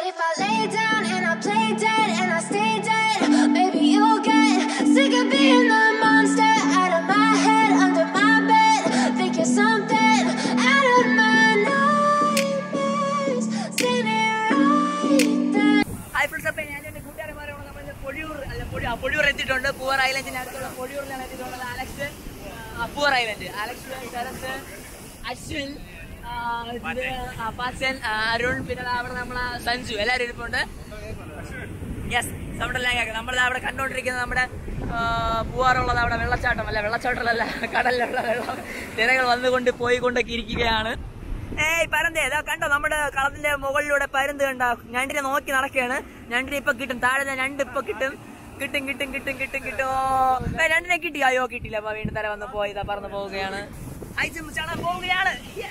if I lay down and I play dead and I stay dead, maybe you'll get sick of being the monster out of my head, under my bed. Think you're something out of my nightmares. Standing right there. Hi friends അപ്പോൾ ഞാൻ എൻ്റെ കൂട്ടുകാരന്മാരോട് നമ്മൾ ഇന്ന് പൊഴിയൂർ അല്ല പൊഴി ആ, പൊഴിയൂർ എത്തിയിട്ടുണ്ട് poor ഐലൻഡിന് അടുത്തുള്ള പൊഴിയൂരിലാണ് എത്തിയിട്ടുള്ളത് അലക്സ് ആ, പൂവർ ഐലൻഡ് അലക്സ് ശരത്ത് അശ്വിൻ ആ, ഇത്, ആ, പാച്ചൻ ആ, അരുൺ പിന്നെ ദാ അവിടെ നമ്മളെ സഞ്ജു എല്ലാവരും ഇരിപ്പുണ്ട് യെസ് നമ്മുടെ നമ്മൾ അവിടെ കണ്ടുകൊണ്ടിരിക്കുന്നത് നമ്മുടെ ആ, പൂവാറുള്ളത് അവിടെ വെള്ളച്ചാട്ടം അല്ല വെള്ളച്ചാട്ടമല്ല കടലിലുള്ള വെള്ളം തിരകൾ വന്നുകൊണ്ട് പോയിക്കൊണ്ടൊക്കെ ഇരിക്കുകയാണ് ഏയ് പരന്തേ ഇതാ കണ്ടോ നമ്മുടെ കളത്തിന്റെ മുകളിലൂടെ പരുന്ത് കണ്ടോ ഞണ്ടിനെ നോക്കി നടക്കുകയാണ് ഞണ്ടിനെ ഇപ്പൊ കിട്ടും താഴെ ദാ ഞണ്ട് ഇപ്പൊ കിട്ടും കിട്ടും കിട്ടും കിട്ടും കിട്ടും കിട്ടും ഓ ഏ, രണ്ടിനെ കിട്ടി അയ്യോ കിട്ടില്ല അപ്പൊ വീണ്ടും തല വന്ന് പോയി ഇതാ പറന്ന് പോവുകയാണ് അയച്ചു ചാടാൻ പോവുകയാണ്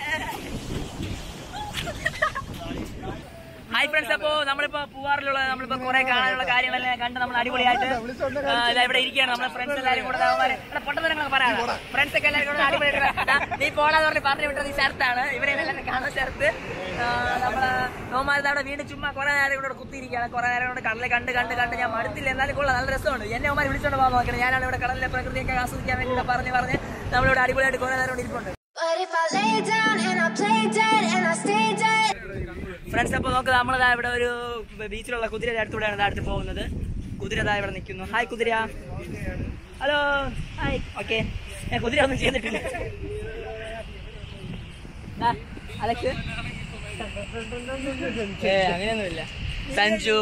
ഹായ് ഫ്രണ്ട്സ് അപ്പോ നമ്മളിപ്പോ പൂവാറിലുള്ള നമ്മളിപ്പോ കുറെ കാണാനുള്ള കാര്യങ്ങളെല്ലാം കണ്ട് നമ്മൾ അടിപൊളിയായിട്ട് ആ, ഇതാ ഇവിടെ ഇരിക്കുകയാണ് നമ്മളെ ഫ്രണ്ട്സ് എല്ലാവരും കൂടെ അവന്മാര് പൊട്ടത്തരങ്ങളൊക്കെ പറയാം ഫ്രണ്ട്സ് ഒക്കെ എല്ലാവരും കൂടെ അടിപൊളിയായിട്ട് ദാ, നീ പോടാന്ന് പറഞ്ഞ് പറഞ്ഞു വിട്ടത് ഈ ശരത്താണ് ഇവരെ എല്ലാവരും കാണുന്ന ശരത്ത് ആ, നമ്മളെ നോമാരുടെ അവിടെ വീണ്ടും ചുമ്മാ കുറെ നേരം കൂടെ കുത്തിയിരിക്കുകയാണ് കുറെ നേരം കൊണ്ട് കടലിൽ കണ്ട് കണ്ട് കണ്ട് ഞാൻ മടുത്തില്ല എന്നാലും കൊള്ളാം നല്ല രസമുണ്ട് എന്നെ അവന്മാർ വിളിച്ചോണ്ട് പോകാൻ നോക്കണം ഞാനാണ് ഇവിടെ കടലിലെ പ്രകൃതിയൊക്കെ ആസ്വദിക്കാൻ വേണ്ടി പറഞ്ഞ് പറഞ്ഞ് നമ്മളിവിടെ അടിപൊളിയായിട്ട് കുറെ നേരം കൊണ്ട് ഇരിപ്പുണ്ട് But if I lay down and I play dead and I stay dead. Friends അപ്പോൾ നോക്ക് നമ്മളിതാ ഇവിടെ ഒരു ബീച്ചിലുള്ള കുതിരയുടെ അടുത്തൂടെയാണ് ഇതാ അടുത്ത് പോകുന്നത് കുതിര ഇതാ ഇവിടെ നിൽക്കുന്നു ഹായ് കുതിര ഹലോ ഹായ് ഓക്കെ ഞാൻ കുതിര ഒന്നും ചെയ്തിട്ടില്ല ദാ, അലക്സ് ഏ അങ്ങനെയൊന്നുമില്ല സഞ്ജു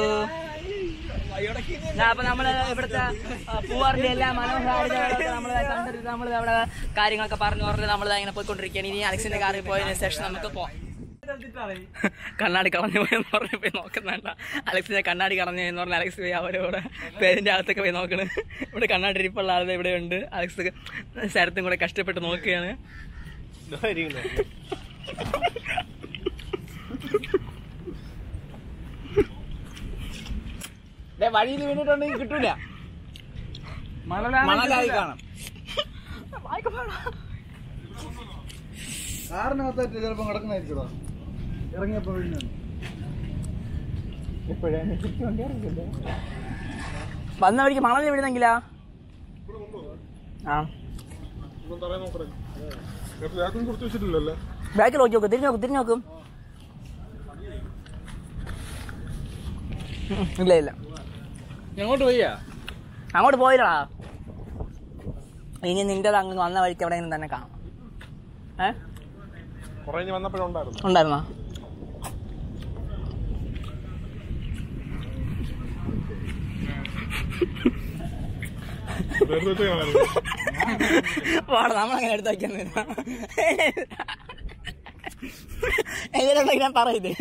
ദാ, അപ്പൊ നമ്മള് ഇവിടുത്തെ ആ, പൂവാറിന്റെ എല്ലാ മനോഹാരിതകളൊക്കെ നമ്മൾ കണ്ടിട്ട് നമ്മൾ അവിടെ കാര്യങ്ങളൊക്കെ പറഞ്ഞു പറഞ്ഞ് നമ്മൾ ഇങ്ങനെ പോയിക്കൊണ്ടിരിക്കുകയാണ് ഇനി അലക്സിന്റെ കാറിൽ പോയതിനു ശേഷം നമുക്ക് പോവാം കണ്ണാടി കളഞ്ഞു പോയെന്ന് പറഞ്ഞ് പോയി നോക്കുന്നുണ്ട അലക്സിനെ കണ്ണാടി കളഞ്ഞു എന്ന് പറഞ്ഞ അലക്സ് പോയി അവരോട് പേരിന്റെ അകത്തൊക്കെ പോയി നോക്കണ് ഇവിടെ കണ്ണാടി ഇരിപ്പുള്ള ആളുടെ ഇവിടെ ഉണ്ട് അലക്സ് ശരത്തും കൂടെ കഷ്ടപ്പെട്ട് നോക്കുകയാണ് വഴിയിൽ വീണിട്ടുണ്ടെങ്കിൽ കിട്ടൂല മണലായി കാണാം കാറിനകത്തായിട്ട് ചിലപ്പോ കിടക്കുന്നതായിരിക്കോ ഇറങ്ങിയപ്പോ വീഴുന്നു വന്ന വഴിക്ക് മണൽ വിടുന്നെങ്കിലാ ആ കൊടുത്തു വെച്ചിട്ടില്ലല്ലോ ബാക്കിൽ നോക്കി നോക്കും തിരിഞ്ഞു നോക്കും തിരിഞ്ഞു നോക്കും ഉം, ഇല്ല ഇല്ല എങ്ങോട്ട് പോയാ അങ്ങോട്ട് പോയില്ലടാ ഇനി നിന്റെ അങ്ങ് വന്ന വഴിക്ക് എവിടെയെങ്കിലും തന്നെ കാണാം ഏ കുറെ വന്നപ്പോഴുണ്ടായിരുന്നു ഉണ്ടായിരുന്നോ വാടാ നമ്മളങ്ങനെ എടുത്ത് വയ്ക്കാൻ എങ്ങനെയുണ്ടെങ്കിൽ ഞാൻ പറയില്ലേ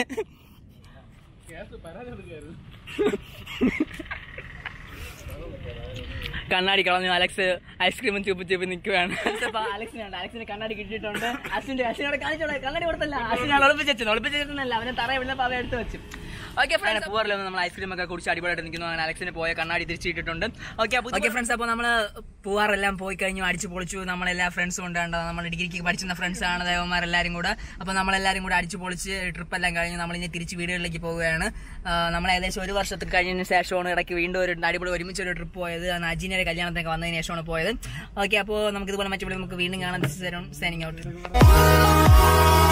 കണ്ണാടി കളഞ്ഞു അലക്സ് ഐസ്ക്രീമും ചുപ്പ് ചുപ്പ് നിൽക്കുകയാണ് അലക്സിനുണ്ട് അലക്സിന് കണ്ണാടി കിട്ടിയിട്ടുണ്ട് അശ്വിന്റെ അശ്വിനോട് കാണിച്ചോളെ കണ്ണാടി കൊടുത്തല്ല അശ്വിനാണ് ഒളിപ്പിച്ചു വെച്ചത് ഒളിപ്പിച്ചു വെച്ചിട്ടുണ്ടല്ല അവനെ തറ വിടുന്നപ്പോൾ അവൻ എടുത്ത് വെച്ചു ഓക്കെ ഫ്രണ്ട്സ് പൂവറിലൊന്നും നമ്മൾ ഐസ്ക്രീം ഒക്കെ കുടിച്ച് അടിപൊളിയായിട്ട് നിൽക്കുന്നു അങ്ങനെ അലക്സിന് പോയ കണ്ണാടി തിരിച്ചിട്ടിട്ടുണ്ട് ഓക്കെ ഓക്കെ ഫ്രണ്ട്സ് അപ്പോൾ നമ്മൾ പൂവാറെല്ലാം പോയി കഴിഞ്ഞു അടിച്ച് പൊളിച്ചു നമ്മളെല്ലാ ഫ്രണ്ട്സും ഉണ്ടാണ്ട് നമ്മൾ ഡിഗ്രിക്ക് പഠിച്ചിരുന്ന ഫ്രണ്ട്സ് ആണ് ദേവന്മാരെല്ലാവരും കൂടെ അപ്പോൾ നമ്മളെല്ലാവരും കൂടെ അടിച്ച് പൊളിച്ച് ട്രിപ്പ് എല്ലാം കഴിഞ്ഞ് നമ്മൾ ഇനി തിരിച്ച് വീടുകളിലേക്ക് പോവുകയാണ് ആ, നമ്മൾ ഏകദേശം ഒരു വർഷത്തിൽ കഴിഞ്ഞതിന് ശേഷമാണ് ഇടയ്ക്ക് വീണ്ടും ഒരു അടിപൊളി ഒരുമിച്ച് ഒരു ട്രിപ്പ് പോയത് അന്ന് അജിനയുടെ കല്യാണത്തൊക്കെ വന്നതിന് ശേഷമാണ് പോയത് ഓക്കെ അപ്പോൾ നമുക്ക് ഇതുപോലെ മറ്റു നമുക്ക് വീണ്ടും കാണാൻ സൈനിങ് ഔട്ട്